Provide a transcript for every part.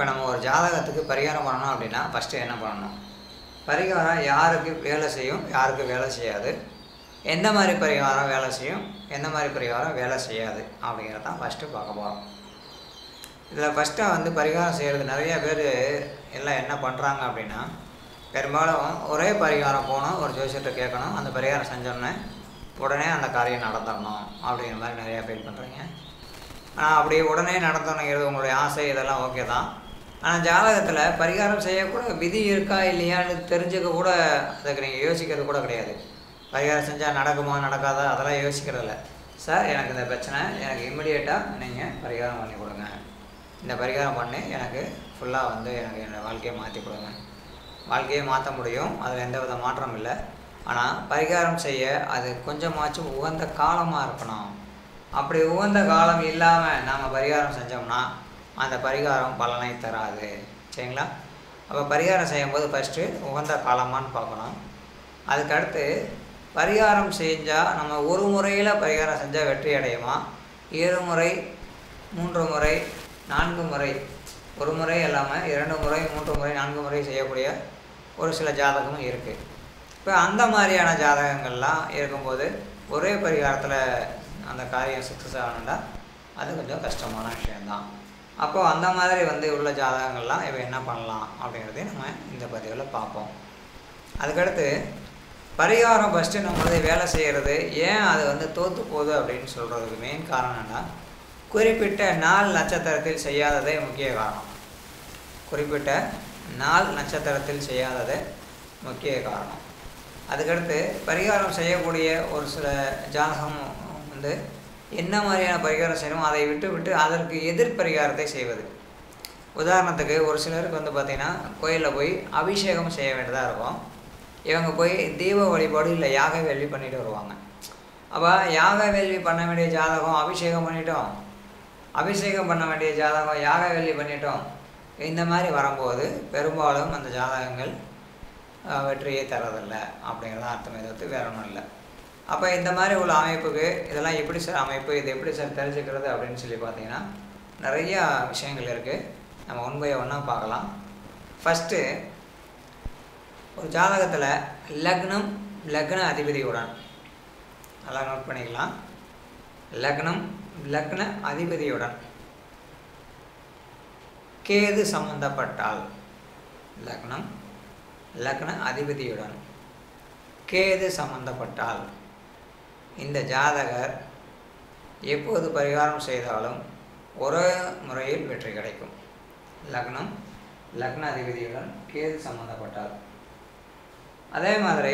இப்போ நம்ம ஒரு ஜாதகத்துக்கு பரிகாரம் பண்ணணும் அப்படின்னா ஃபஸ்ட்டு என்ன பண்ணணும் பரிகாரம் யாருக்கு வேலை செய்யும் யாருக்கு வேலை செய்யாது எந்த மாதிரி பரிகாரம் வேலை செய்யும் எந்த மாதிரி பரிகாரம் வேலை செய்யாது அப்படிங்கிறத தான் ஃபஸ்ட்டு பார்க்க போகிறோம் இதில் ஃபஸ்ட்டாக வந்து பரிகாரம் செய்கிறது நிறைய பேர் எல்லாம் என்ன பண்ணுறாங்க அப்படின்னா பெரும்பாலும் ஒரே பரிகாரம் போகணும் ஒரு ஜோசியத்தை கேட்கணும் அந்த பரிகாரம் செஞ்சோன்னே உடனே அந்த காரியம் நடந்துடணும் அப்படிங்கிற மாதிரி நிறையா பேர் பண்ணுறீங்க ஆனால் அப்படி உடனே நடத்தணுங்கிறது உங்களுடைய ஆசை இதெல்லாம் ஓகே தான் ஆனால் ஜாதகத்தில் பரிகாரம் செய்யக்கூட விதி இருக்கா இல்லையான்னு தெரிஞ்சுக்க கூட அதுக்கு நீங்கள் யோசிக்கிறது கூட கிடையாது பரிகாரம் செஞ்சால் நடக்குமா நடக்காதா அதெல்லாம் யோசிக்கிறதில்ல சார் எனக்கு இந்த பிரச்சனை எனக்கு இம்மிடியேட்டாக நீங்கள் பரிகாரம் பண்ணி கொடுங்க இந்த பரிகாரம் பண்ணி எனக்கு ஃபுல்லாக வந்து எனக்கு என்னோடய வாழ்க்கையை மாற்றி கொடுங்க வாழ்க்கையை மாற்ற முடியும் அதில் எந்த வித மாற்றம் இல்லை ஆனால் பரிகாரம் செய்ய அது கொஞ்சமாச்சும் உகந்த காலமாக இருக்கணும் அப்படி உகந்த காலம் இல்லாமல் நாம் பரிகாரம் செஞ்சோம்னா அந்த பரிகாரம் பலனை தராது சரிங்களா அப்போ பரிகாரம் செய்யும்போது ஃபஸ்ட்டு உகந்த காலமான்னு பார்க்கணும் அதுக்கடுத்து பரிகாரம் செஞ்சால் நம்ம ஒரு முறையில் பரிகாரம் செஞ்சால் வெற்றி அடையுமா ஏழு முறை மூன்று முறை நான்கு முறை ஒரு முறை இல்லாமல் இரண்டு முறை மூன்று முறை நான்கு முறை செய்யக்கூடிய ஒரு சில ஜாதகமும் இருக்குது இப்போ அந்த மாதிரியான ஜாதகங்கள்லாம் இருக்கும்போது ஒரே பரிகாரத்தில் அந்த காரியம் சக்ஸஸ் ஆகணுண்டா அது கொஞ்சம் கஷ்டமான விஷயந்தான் அப்போது அந்த மாதிரி வந்து உள்ள ஜாதகங்கள்லாம் இப்போ என்ன பண்ணலாம் அப்படிங்கிறதையும் நம்ம இந்த பதிவில் பார்ப்போம் அதுக்கடுத்து பரிகாரம் ஃபஸ்ட்டு நம்மளது வேலை செய்கிறது ஏன் அது வந்து தோற்று போகுது அப்படின்னு சொல்கிறதுக்கு மெயின் காரணம் என்ன குறிப்பிட்ட நாள் நட்சத்திரத்தில் செய்யாததே முக்கிய காரணம் குறிப்பிட்ட நாள் நட்சத்திரத்தில் செய்யாததே முக்கிய காரணம் அதுக்கடுத்து பரிகாரம் செய்யக்கூடிய ஒரு சில ஜாதகம் வந்து என்ன மாதிரியான பரிகாரம் செய்யணுமோ அதை விட்டு விட்டு அதற்கு எதிர் பரிகாரத்தை செய்வது உதாரணத்துக்கு ஒரு சிலருக்கு வந்து பார்த்திங்கன்னா கோயிலில் போய் அபிஷேகம் செய்ய வேண்டியதாக இருக்கும் இவங்க போய் தீப வழிபாடு இல்லை யாக வேள்வி பண்ணிட்டு வருவாங்க அப்போ யாக வேள்வி பண்ண வேண்டிய ஜாதகம் அபிஷேகம் பண்ணிட்டோம் அபிஷேகம் பண்ண வேண்டிய ஜாதகம் யாக வேள்வி பண்ணிட்டோம் இந்த மாதிரி வரும்போது பெரும்பாலும் அந்த ஜாதகங்கள் வெற்றியை தரதில்லை அப்படிங்கிறத அர்த்தம் எதிர்த்து வேற ஒன்றும் இல்லை அப்போ இந்த மாதிரி உள்ள அமைப்புக்கு இதெல்லாம் எப்படி சார் அமைப்பு இது எப்படி சார் தெரிஞ்சுக்கிறது அப்படின்னு சொல்லி பார்த்தீங்கன்னா நிறையா விஷயங்கள் இருக்குது நம்ம உண்மையை ஒன்றா பார்க்கலாம் ஃபஸ்ட்டு ஒரு ஜாதகத்தில் லக்னம் லக்ன அதிபதியுடன் நல்லா நோட் பண்ணிக்கலாம் லக்னம் லக்ன அதிபதியுடன் கேது சம்பந்தப்பட்டால் லக்னம் லக்ன அதிபதியுடன் கேது சம்பந்தப்பட்டால் இந்த ஜாதகர் எப்போது பரிகாரம் செய்தாலும் ஒரே முறையில் வெற்றி கிடைக்கும் லக்னம் லக்ன அதிபதியுடன் கேது சம்பந்தப்பட்டால் அதே மாதிரி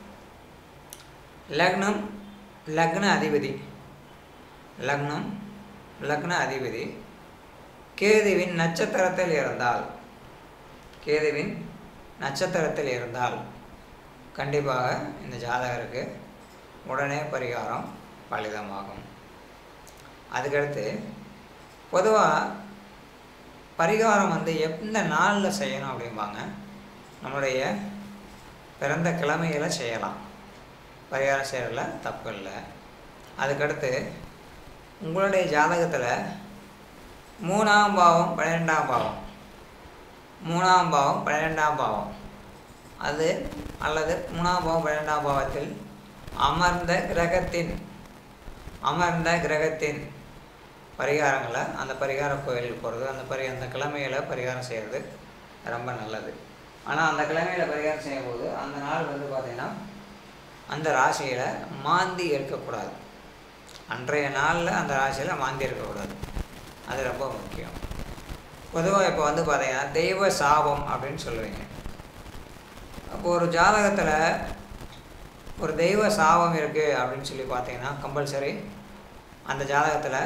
லக்னம் லக்ன அதிபதி லக்னம் லக்ன அதிபதி கேதுவின் நட்சத்திரத்தில் இருந்தால் கேதுவின் நட்சத்திரத்தில் இருந்தால் கண்டிப்பாக இந்த ஜாதகருக்கு உடனே பரிகாரம் பலிதமாகும் அதுக்கடுத்து பொதுவாக பரிகாரம் வந்து எந்த நாளில் செய்யணும் அப்படிம்பாங்க நம்மளுடைய பிறந்த கிழமையில் செய்யலாம் பரிகாரம் செய்கிறதுல தப்பு இல்லை அதுக்கடுத்து உங்களுடைய ஜாதகத்தில் மூணாம் பாவம் பன்னிரெண்டாம் பாவம் மூணாம் பாவம் பன்னிரெண்டாம் பாவம் அது அல்லது மூணாம் பாவம் பன்னிரெண்டாம் பாவத்தில் அமர்ந்த கிரகத்தின் அமர்ந்த கிரகத்தின் பரிகாரங்களை அந்த பரிகார கோயிலுக்கு போகிறது அந்த பரி அந்த கிழமையில் பரிகாரம் செய்கிறது ரொம்ப நல்லது ஆனால் அந்த கிழமையில் பரிகாரம் செய்யும்போது அந்த நாள் வந்து பார்த்திங்கன்னா அந்த ராசியில் மாந்தி இருக்கக்கூடாது அன்றைய நாளில் அந்த ராசியில் மாந்தி இருக்கக்கூடாது அது ரொம்ப முக்கியம் பொதுவாக இப்போ வந்து பார்த்தீங்கன்னா தெய்வ சாபம் அப்படின்னு சொல்லுவீங்க அப்போ ஒரு ஜாதகத்தில் ஒரு தெய்வ சாபம் இருக்குது அப்படின்னு சொல்லி பார்த்தீங்கன்னா கம்பல்சரி அந்த ஜாதகத்தில்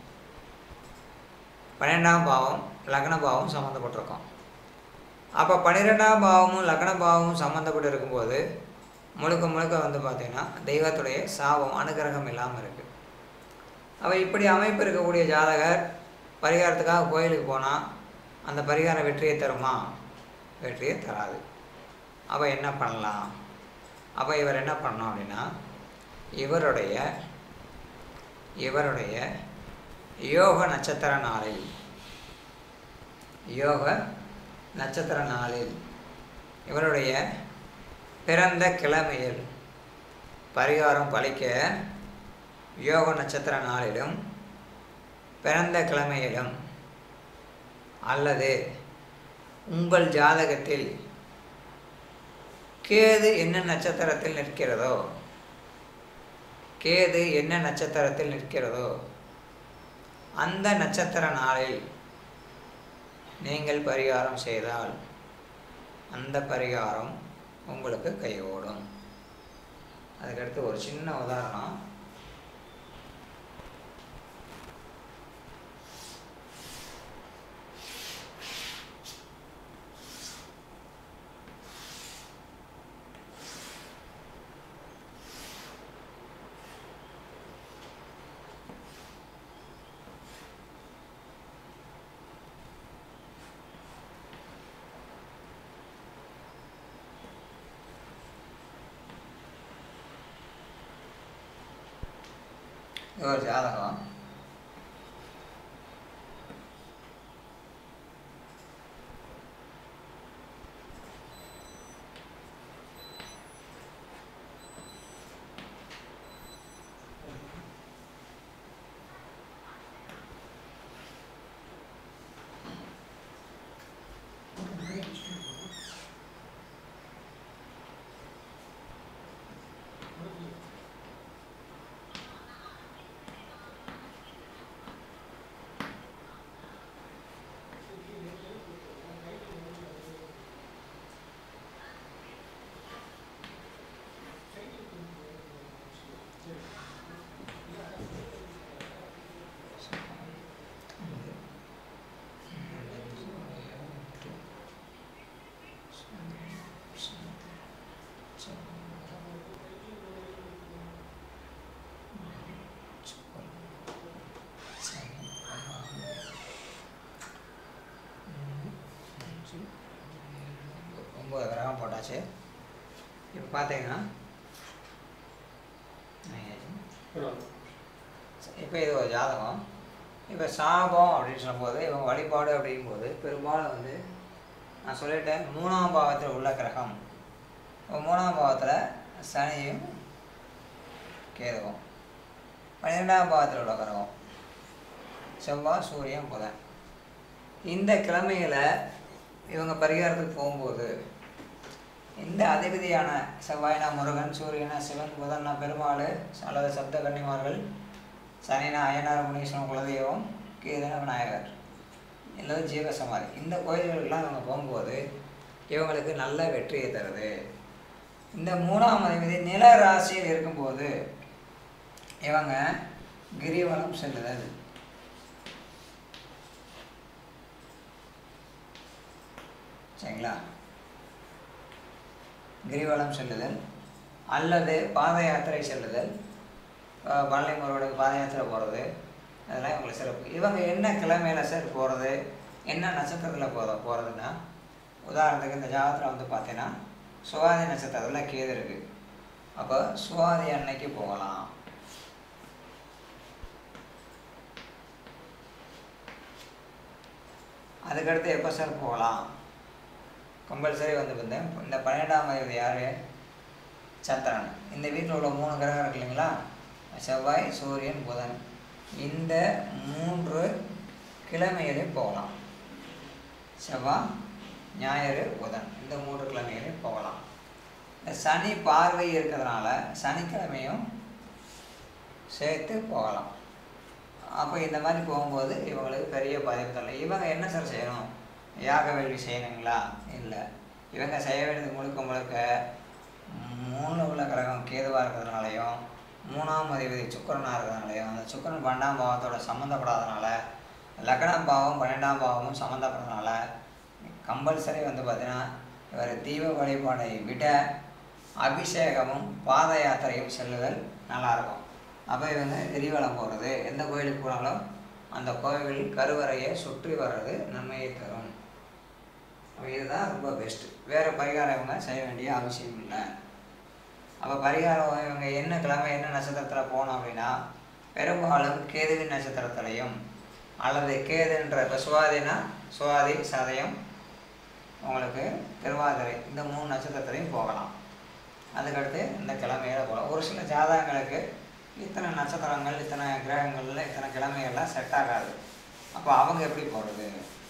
பன்னெண்டாம் பாவம் லக்ன பாவம் சம்மந்தப்பட்டிருக்கும் அப்போ பன்னிரெண்டாம் பாவமும் லக்ன பாவமும் சம்மந்தப்பட்டு இருக்கும்போது முழுக்க முழுக்க வந்து பார்த்திங்கன்னா தெய்வத்துடைய சாபம் அனுகிரகம் இல்லாமல் இருக்குது அப்போ இப்படி அமைப்பு இருக்கக்கூடிய ஜாதகர் பரிகாரத்துக்காக கோயிலுக்கு போனால் அந்த பரிகாரம் வெற்றியை தருமா வெற்றியை தராது அப்போ என்ன பண்ணலாம் அப்போ இவர் என்ன பண்ணோம் அப்படின்னா இவருடைய இவருடைய யோக நட்சத்திர நாளில் யோக நட்சத்திர நாளில் இவருடைய பிறந்த கிழமையில் பரிகாரம் பலிக்க யோக நட்சத்திர நாளிலும் பிறந்த கிழமையிலும் அல்லது உங்கள் ஜாதகத்தில் கேது என்ன நட்சத்திரத்தில் நிற்கிறதோ கேது என்ன நட்சத்திரத்தில் நிற்கிறதோ அந்த நட்சத்திர நாளில் நீங்கள் பரிகாரம் செய்தால் அந்த பரிகாரம் உங்களுக்கு கைகூடும் அதுக்கடுத்து ஒரு சின்ன உதாரணம் இது ஒரு ஜாதகம் ஒம்பது கிராம் போட்டாச்சு இப்போ பார்த்தீங்கன்னா இப்போ இது ஒரு ஜாதகம் இப்போ சாபம் அப்படின்னு சொல்லும்போது இவங்க வழிபாடு அப்படிங்கும்போது பெரும்பாலும் வந்து நான் சொல்லிட்டேன் மூணாம் பாவத்தில் உள்ள கிரகம் இப்போ மூணாம் பாவத்தில் சனியும் கேதுவும் பன்னிரெண்டாம் பாவத்தில் உள்ள கிரகம் செவ்வாய் சூரியன் புதன் இந்த கிழமையில் இவங்க பரிகாரத்துக்கு போகும்போது இந்த அதிபதியான செவ்வாய்னா முருகன் சூரியனா சிவன் புதன்னா பெருமாள் அல்லது சப்த கன்னிமார்கள் சனினா அய்யனார் முனீஸ்வரன் குலதெய்வம் கீதன விநாயகர் அல்லது ஜீவசமாதி இந்த கோயில்களுக்கெல்லாம் இவங்க போகும்போது இவங்களுக்கு நல்ல வெற்றியை தருது இந்த மூணாம் அதிபதி நில ராசியில் இருக்கும்போது இவங்க கிரிவலம் செல்லுதல் சரிங்களா கிரிவலம் செல்லுதல் அல்லது பாத யாத்திரை செல்லுதல் அஹ் பழனி முருகனுக்கு பாத யாத்திரை போகிறது அதெல்லாம் இவங்களுக்கு சிறப்பு இவங்க என்ன கிழமையில் சார் போகிறது என்ன நட்சத்திரத்தில் போகிற போகிறதுன்னா உதாரணத்துக்கு இந்த ஜாதகத்தில் வந்து பார்த்தீங்கன்னா சுவாதி நட்சத்திரத்தில் கேது இருக்குது அப்போ சுவாதி அன்னைக்கு போகலாம் அதுக்கடுத்து எப்போ சார் போகலாம் கம்பல்சரி வந்து பார்த்தேன் இந்த பன்னெண்டாம் வயது யார் சந்திரன் இந்த வீட்டில் உள்ள மூணு கிரகம் இருக்கு இல்லைங்களா செவ்வாய் சூரியன் புதன் இந்த மூன்று கிழமையிலையும் போகலாம் செவ்வாய் ஞாயிறு புதன் இந்த மூன்று கிழமையிலையும் போகலாம் இந்த சனி பார்வை இருக்கிறதுனால சனிக்கிழமையும் சேர்த்து போகலாம் அப்போ இந்த மாதிரி போகும்போது இவங்களுக்கு பெரிய பாதிப்பு தரல இவங்க என்ன சார் செய்யணும் யாக வேள்வி செய்யணுங்களா இல்லை இவங்க செய்ய வேண்டியது முழுக்க முழுக்க மூணில் உள்ள கிரகம் கேதுவாக இருக்கிறதுனாலையும் மூணாம் அதிபதி சுக்கரனாக இருக்கிறதுனாலையும் அந்த சுக்கரன் பன்னெண்டாம் பாவத்தோட சம்மந்தப்படாதனால லக்னம் பாவம் பன்னெண்டாம் பாவமும் சம்மந்தப்படுறதுனால கம்பல்சரி வந்து பார்த்தீங்கன்னா இவர் தீப வழிபாடை விட அபிஷேகமும் பாத யாத்திரையும் செல்லுதல் நல்லாயிருக்கும் அப்போ இவங்க கிரிவலம் போகிறது எந்த கோயிலுக்கு போனாலும் அந்த கோவில் கருவறையை சுற்றி வர்றது நன்மையை தரும் அப்போ இதுதான் ரொம்ப பெஸ்ட்டு வேறு பரிகாரம் இவங்க செய்ய வேண்டிய அவசியம் இல்லை அப்போ பரிகாரம் இவங்க என்ன கிழமை என்ன நட்சத்திரத்தில் போனோம் அப்படின்னா பெரும்பாலும் கேதுவின் நட்சத்திரத்திலையும் அல்லது கேதுன்ற இப்போ சுவாதினா சுவாதி சதயம் உங்களுக்கு திருவாதிரை இந்த மூணு நட்சத்திரத்துலையும் போகலாம் அதுக்கடுத்து இந்த கிழமையில போகலாம் ஒரு சில ஜாதகங்களுக்கு இத்தனை நட்சத்திரங்கள் இத்தனை கிரகங்கள்ல இத்தனை கிழமைகள்லாம் செட் ஆகாது அப்போ அவங்க எப்படி போகிறது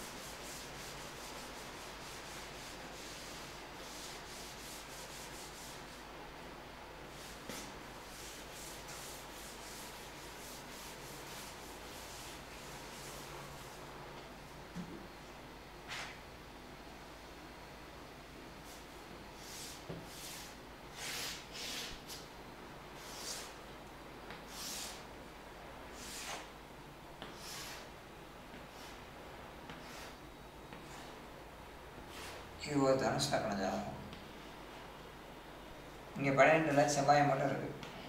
இது ஒரு தனுசு லக்ன ஜாதகம் இங்கே பன்னிரெண்டில் செவ்வாய் மட்டும் இருக்கு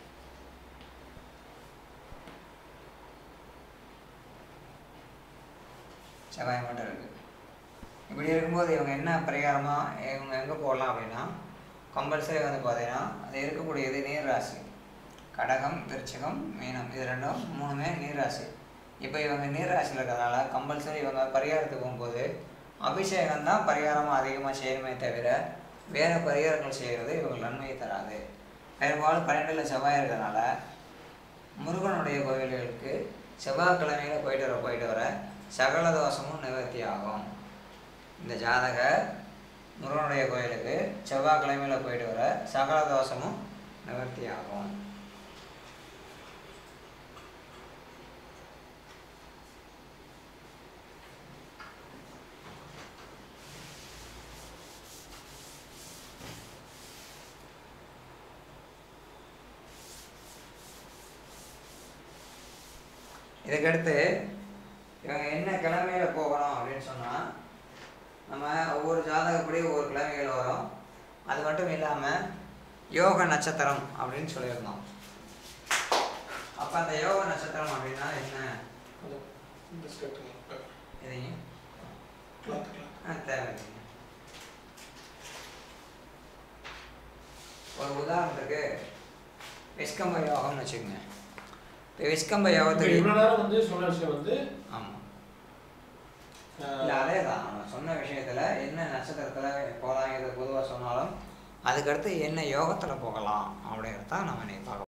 செவ்வாய் மட்டும் இருக்கு இப்படி இருக்கும்போது இவங்க என்ன பரிகாரமாக இவங்க எங்கே போடலாம் அப்படின்னா கம்பல்சரி வந்து பார்த்தீங்கன்னா அது இருக்கக்கூடியது நீர் ராசி கடகம் விருச்சிகம் மீனம் இது ரெண்டும் மூணுமே நீர் ராசி இப்போ இவங்க நீர் ராசியில் இருக்கிறதுனால கம்பல்சரி இவங்க பரிகாரத்துக்கு போகும்போது அபிஷேகம் தான் பரிகாரமாக அதிகமாக செய்யணுமே தவிர வேறு பரிகாரங்கள் செய்கிறது இவங்க நன்மையை தராது பெரும்பாலும் பன்னெண்டில் செவ்வாய் இருக்கிறதுனால முருகனுடைய கோவில்களுக்கு செவ்வாய்க்கிழமையில போயிட்டு வர போயிட்டு வர சகல தோஷமும் நிவர்த்தி ஆகும் இந்த ஜாதக முருகனுடைய கோயிலுக்கு செவ்வாய்க்கிழமையில போயிட்டு வர சகல தோஷமும் நிவர்த்தி ஆகும் இதுக்கடுத்து இவங்க என்ன கிழமையில போகணும் அப்படின்னு சொன்னால் நம்ம ஒவ்வொரு ஜாதகப்படி ஒவ்வொரு கிழமைகள் வரும் அது மட்டும் இல்லாமல் யோக நட்சத்திரம் அப்படின்னு சொல்லியிருந்தோம் அப்போ அந்த யோக நட்சத்திரம் அப்படின்னா என்ன அது இந்த ஸ்கர்ட்டுங்க இதையும் கிளாத் கிளாத் ஆ தேவையில்லைங்க ஒரு உதாரணத்துக்கு விஸ்கம்ப யோகம்னு வச்சுக்கோங்க இப்போ விஸ்கம்ப இப்போ யோகத்துக்கு இவ்வளோ நேரம் வந்து சொன்ன விஷயம் வந்து ஆமாம் ஆஹ், இல்லை அதே தான் நம்ம சொன்ன விஷயத்தில் என்ன நட்சத்திரத்தில் போகலாம் இது பொதுவாக சொன்னாலும் அதுக்கடுத்து என்ன யோகத்தில் போகலாம் அப்படிங்கிறத நம்ம இன்னைக்கு பார்க்க